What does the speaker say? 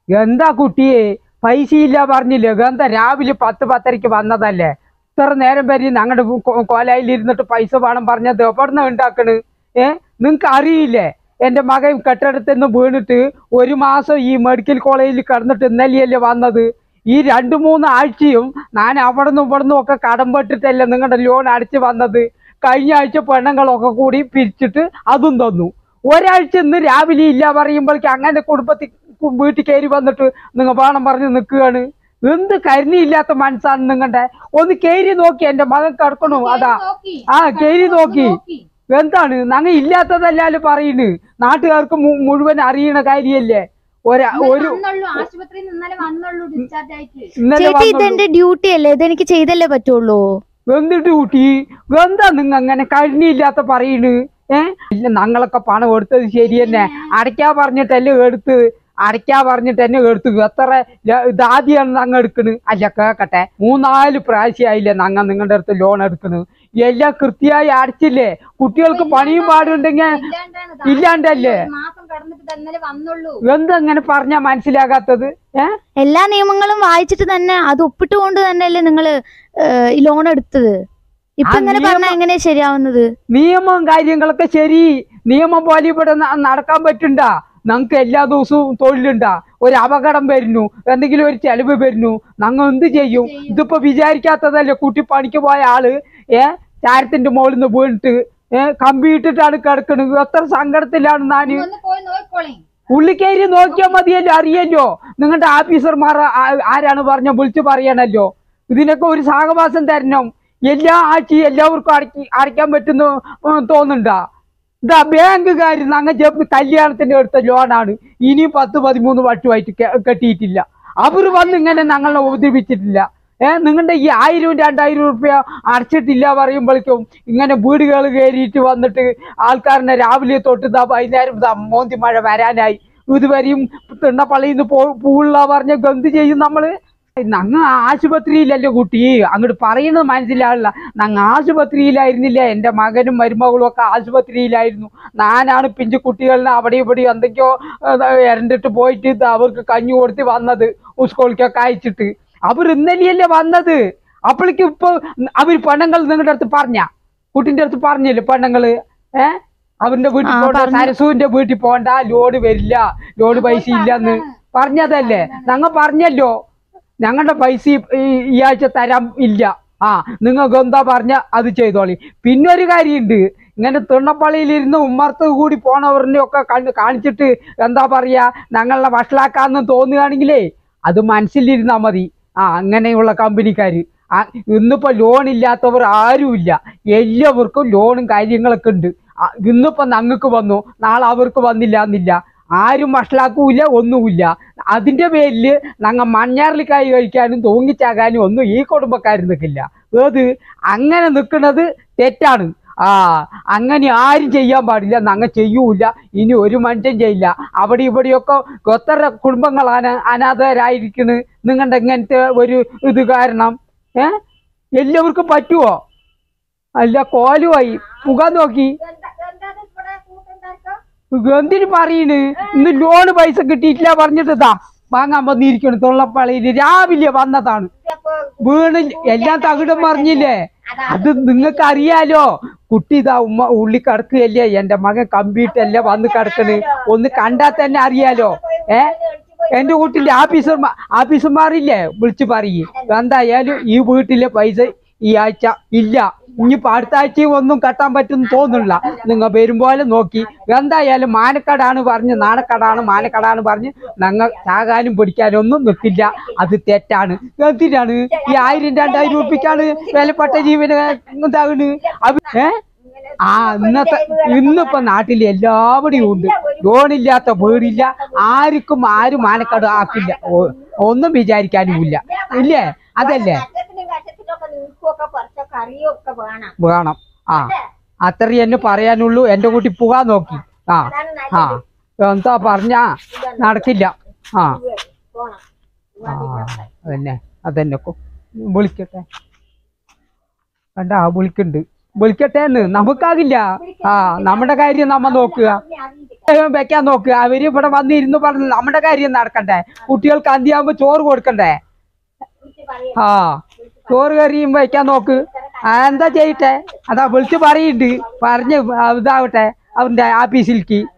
എന്താ കുട്ടിയെ പൈസ ഇല്ല പറഞ്ഞില്ലേ എന്താ രാവിലെ പത്ത് പത്തരക്ക് വന്നതല്ലേ ഇത്ര നേരം വരെ ഞങ്ങളുടെ കോലായിൽ ഇരുന്നിട്ട് പൈസ വേണം പറഞ്ഞത് എവിടുന്ന ഉണ്ടാക്കണ് ഏ നിങ്ങക്ക് അറിയില്ലേ എന്റെ മകൻ കെട്ടിടത്തിൽ നിന്ന് വീണിട്ട് ഒരു മാസം ഈ മെഡിക്കൽ കോളേജിൽ കിടന്നിട്ട് ഇന്നലെയല്ലേ വന്നത് ഈ രണ്ട് മൂന്ന് ആഴ്ചയും ഞാൻ അവിടെ നിന്നും ഇവിടെ നിന്നും ഒക്കെ കടം പെട്ടിട്ടല്ലേ നിങ്ങളുടെ ലോൺ അടച്ച് വന്നത് കഴിഞ്ഞ ആഴ്ച പെണ്ണുങ്ങളൊക്കെ കൂടി പിരിച്ചിട്ട് അതും തന്നു ഒരാഴ്ച ഇന്ന് രാവിലെ ഇല്ല പറയുമ്പോഴേക്ക് അങ്ങനെ കുടുംബത്തിൽ കു- വീട്ടിൽ കയറി വന്നിട്ട് നിങ്ങൾ വേണം പറഞ്ഞ് നിൽക്കുകയാണ് എന്ത് കരുണിയില്ലാത്ത മനസ്സാണ് നിങ്ങളുടെ ഒന്ന് കയറി നോക്കി എന്റെ മകൻ കിടക്കണു അതാ ആ കയറി നോക്കി എന്താണ് ഞങ്ങൾ ഇല്ലാത്തതല്ലാലും പറയുന്നു നാട്ടുകാർക്ക് മു- മുഴുവൻ അറിയണ കാര്യല്ലേ ഒരാ ഒരു ആശുപത്രിയിൽ നിന്നാലേ വന്നുള്ളൂ ഡിസ്ചാർജ് ആയിട്ട് ഇന്നലെ ചേച്ചി വന്നുള്ളൂ. ഇതെന്റെ ഡ്യൂട്ടി അല്ലേ ഇതെനിക്ക് ചെയ്തല്ലേ പറ്റുള്ളൂ എന്തിട്ട് കൂട്ടി എന്താ നിങ്ങ അങ്ങനെ കഴിഞ്ഞില്ലാത്ത പറയണ് ഏ ഇല്ല ഞങ്ങളൊക്കെ പണം എടുത്തത് ശരി തന്നെ അടയ്ക്കാ പറഞ്ഞിട്ടല്ലേ എടുത്ത് അടയ്ക്കാ പറഞ്ഞിട്ട് തന്നെ എടുത്തു എത്ര ല- ഇതാദ്യമാണ് ഞങ്ങൾ എടുക്കണ് അല്ല കേക്കട്ടെ മൂന്നാല് പ്രാവശ്യമായില്ലേ ഞങ്ങൾ നിങ്ങളുടെ അടുത്ത് ലോൺ എടുക്കണ് എല്ലാം കൃത്യമായി അടച്ചില്ലേ കുട്ടികൾക്ക് പണിയും പാടുണ്ടെങ്കിൽ ഇല്ലാണ്ടാണ് ഇല്ലാണ്ടല്ലേ ഒരു മാസം കടന്നിട്ട് തന്നെ വന്നുള്ളൂ എന്തെങ്ങനെ പറഞ്ഞാ മനസ്സിലാകാത്തത് ഏ എല്ലാ നിയമങ്ങളും വായിച്ചിട്ട് തന്നെ അത് ഒപ്പിട്ടുകൊണ്ട് തന്നെയല്ലേ നിങ്ങള് ഏഹ്, ഈ ലോൺ എടുത്തത് ഇപ്പൊ ആ ഇങ്ങനെ നിയമം- പറഞ്ഞാൽ എങ്ങനെയാ ശരിയാവുന്നത് നിയമവും കാര്യങ്ങളൊക്കെ ശരി നിയമം പോലെ ഇവിടെ ന- നടക്കാൻ പറ്റുണ്ടാ ഞങ്ങൾക്ക് എല്ലാ ദിവസവും തൊഴിലുണ്ടാ ഒരു അപകടം വരുന്നു എന്തെങ്കിലും ഒരു ചെലവ് വരുന്നു ഞങ്ങൾ എന്ത് ചെയ്യും ഇതിപ്പോ വിചാരിക്കാത്തതല്ലേ കുട്ടി പണിക്ക് പോയ ആള് ഏ ചാരത്തിന്റെ മുകളിൽ നിന്ന് വീണിട്ട് ഏ കമ്പി ഇട്ടിട്ടാണ് കിടക്കണത് എത്ര സങ്കടത്തിലാണ് ഞാൻ ഒന്ന് പോയി നോക്കോളേ ഉള്ളിക്കയറി നോക്കിയാൽ മതിയല്ലോ അറിയല്ലോ നിങ്ങളുടെ ഓഫീസർമാർ ആ- ആരാണ് പറഞ്ഞ വിളിച്ചു പറയണല്ലോ ഇതിനൊക്കെ ഒരു സാഹവാസം തരണം എല്ലാ ആഴ്ചയും എല്ലാവർക്കും അടക്കി അടയ്ക്കാൻ പറ്റുന്ന തോന്നുന്നുണ്ടാ ഇതാ ബാങ്കുകാർ ഞങ്ങൾ ജപ്പ് കല്യാണത്തിന് എടുത്ത ലോണാണ് ഇനിയും പത്ത് പതിമൂന്ന് വർഷമായിട്ട് കെ- കെട്ടിയിട്ടില്ല അവർ വന്ന് ഇങ്ങനെ ഞങ്ങളെ ഉപദ്രവിച്ചിട്ടില്ല ഏ നിങ്ങളുടെ ഈ ആയിരവും രണ്ടായിരം റുപ്യ അടച്ചിട്ടില്ല പറയുമ്പോഴേക്കും ഇങ്ങനെ വീടുകൾ കയറിയിട്ട് വന്നിട്ട് ആൾക്കാരനെ രാവിലെ തൊട്ട് ഇതാ വൈകുന്നേരം ഇതാ മോന്തി മഴ വരാനായി ഇതുവരെയും തിണ്ണപ്പള്ളിയിൽ നിന്ന് പോ പൂള്ള പറഞ്ഞ എന്ത് ചെയ്യും നമ്മള് ഞങ്ങ ആശുപത്രിയിലല്ലേ കുട്ടി അങ്ങോട്ട് പറയുന്നത് മനസ്സിലാവില്ല ഞങ്ങ ആശുപത്രിയിലായിരുന്നില്ല എൻ്റെ മകനും മരുമകളും ഒക്കെ ആശുപത്രിയിലായിരുന്നു ഞാനാണ് പിഞ്ചു കുട്ടികളിനെ അവിടെ ഇവിടെ എന്തൊക്കെയോ ഇരണ്ടിട്ട് പോയിട്ട് ഇത് അവർക്ക് കഞ്ഞി കൊടുത്ത് വന്നത് സ്കൂളിലേക്കൊക്കെ അയച്ചിട്ട് അവർ ഇന്നലെയല്ലേ വന്നത് അപ്പോഴേക്കും ഇപ്പൊ അവർ പെണ്ണുങ്ങൾ നിങ്ങളുടെ അടുത്ത് പറഞ്ഞ കുട്ടിന്റെ അടുത്ത് പറഞ്ഞില്ലേ പെണ്ണുങ്ങള് ഏ അവന്റെ വീട്ടിൽ ആ, പോണ്ട പറഞ്ഞു. സരസുവിന്റെ വീട്ടിൽ പോണ്ട ലോഡ് വരില്ല ലോഡ് പൈസ ഇല്ലെന്ന് പറഞ്ഞതല്ലേ ഞങ്ങൾ പറഞ്ഞല്ലോ ഞങ്ങളുടെ പൈസ ഈ- ഈ- ഈ ആഴ്ച തരാൻ ഇല്ല ആ നിങ്ങൾക്ക് എന്താ പറഞ്ഞ അത് ചെയ്തോളി പിന്നെ ഒരു കാര്യമുണ്ട് ഇങ്ങനെ തിണ്ണപ്പള്ളിയിലിരുന്ന് ഉമ്മർത്ത് കൂടി പോണവരിനെ ഒക്കെ കണ്ട് കാണിച്ചിട്ട് എന്താ പറയാ ഞങ്ങളെ വഷളാക്കാന്ന് തോന്നുകയാണെങ്കിലേ അത് മനസ്സിലിരുന്നാ മതി ആ അങ്ങനെയുള്ള കമ്പനിക്കാര് ആ ഇന്നിപ്പോ ലോൺ ഇല്ലാത്തവർ ആരുമില്ല എല്ലാവർക്കും ലോണും കാര്യങ്ങളൊക്കെ ഉണ്ട് ആ, ഇന്നിപ്പോ ഞങ്ങൾക്ക് വന്നു നാളെ അവർക്ക് വന്നില്ല എന്നില്ല ആരും വഷളാക്കൂല ഒന്നുമില്ല അതിന്റെ പേരില് ഞങ്ങൾ മഞ്ഞാറിലിക്കായി കഴിക്കാനും തൂങ്ങിച്ചാകാനും ഒന്നും ഈ കുടുംബക്കാർ നിൽക്കില്ല ഏത് അങ്ങനെ നിൽക്കുന്നത് തെറ്റാണ് ആ അങ്ങനെ ആരും ചെയ്യാൻ പാടില്ല ഞങ്ങൾ ചെയ്യൂല ഇനി ഒരു മനുഷ്യൻ ചെയ്യില്ല അവിടെ ഇവിടെയൊക്കെ എത്ര കുടുംബങ്ങളാണ് അനാഥരായിരിക്കണ് നിങ്ങളുടെ ഇങ്ങനത്തെ ഒരു ഇത് കാരണം ഏ എല്ലാവർക്കും പറ്റുമോ അല്ല കോലുമായി മുഖം നോക്കി എന്തിനു പറയണ് ഇന്ന് ലോണ് പൈസ കിട്ടിയിട്ടില്ല പറഞ്ഞിട്ട് ഇതാ വാങ്ങാൻ വന്നിരിക്കണം തൊള്ളപ്പളയില് രാവിലെ വന്നതാണ് വീണ് എല്ലാം തകിടം പറഞ്ഞില്ലേ അത് നിങ്ങൾക്ക് അറിയാലോ കുട്ടി ഇതാ ഉമ്മ ഉള്ളി കിടക്കുകയല്ലേ എന്റെ മകൻ കമ്പിയിട്ടല്ലേ വന്ന് കിടക്കണ് ഒന്ന് കണ്ടാൽ തന്നെ അറിയാലോ ഏ എന്റെ വീട്ടിലെ ഓഫീസർമാർ ഓഫീസർമാരില്ലേ വിളിച്ചു പറയും എന്തായാലും ഈ വീട്ടിലെ പൈസ ഈ ആഴ്ച ഇല്ല ഇനിയിപ്പോ അടുത്ത ആഴ്ചയും ഒന്നും കെട്ടാൻ പറ്റും തോന്നുന്നില്ല നിങ്ങൾ വരുമ്പോലെ നോക്കി എന്തായാലും മാനക്കടാണ് പറഞ്ഞ് നാണക്കടാണ് മാനക്കടാണ് പറഞ്ഞ് ഞങ്ങൾ ചാകാനും പിടിക്കാനും ഒന്നും നിൽക്കില്ല അത് തെറ്റാണ് എന്തിനാണ് ഈ ആയിരം രണ്ടായിരം ഉറുപ്പിക്കാണ് വിലപ്പെട്ട ജീവന് ഇതാകണ് അത് ഏ ആ ഇന്നത്തെ ഇന്നിപ്പോ നാട്ടിൽ എല്ലാവിടെയും ഉണ്ട് ലോണില്ലാത്ത വീടില്ല ആർക്കും ആരും മാനക്കട ആക്കില്ല ഒ- ഒന്നും വിചാരിക്കാനും ഇല്ല ഇല്ലേ അതല്ലേ കറിയൊക്കെ വേണം വേണം ആ അത്രയും എന്നെ പറയാനുള്ളൂ എന്റെ കുട്ടി പോകാൻ നോക്കി ആ ആ എന്താ പറഞ്ഞാ നടക്കില്ല ആ പോണം ആ അതന്നെ അതന്നെ കൊ- വിളിക്കട്ടെ കണ്ട ആ വിളിക്കുന്നുണ്ട് വിളിക്കട്ടെ എന്ന് നമുക്കാകില്ല ആ നമ്മുടെ കാര്യം നമ്മ നോക്കുക വേഗം വെക്കാൻ നോക്കുക അവര് ഇവിടെ വന്നിരുന്ന് പറഞ്ഞ് നമ്മുടെ കാര്യം നടക്കണ്ടേ കുട്ടികൾക്ക് അന്തിയാകുമ്പോ ചോറ് കൊടുക്കണ്ടേ ആ ചോറ് കറിയും വയ്ക്കാൻ നോക്ക് ആ, എന്താ ചെയ്യട്ടെ അതാ വിളിച്ച് പറയുന്നുണ്ട് പറഞ്ഞ് ഇതാവട്ടെ അവന്റെ ആഫീസിലേക്ക്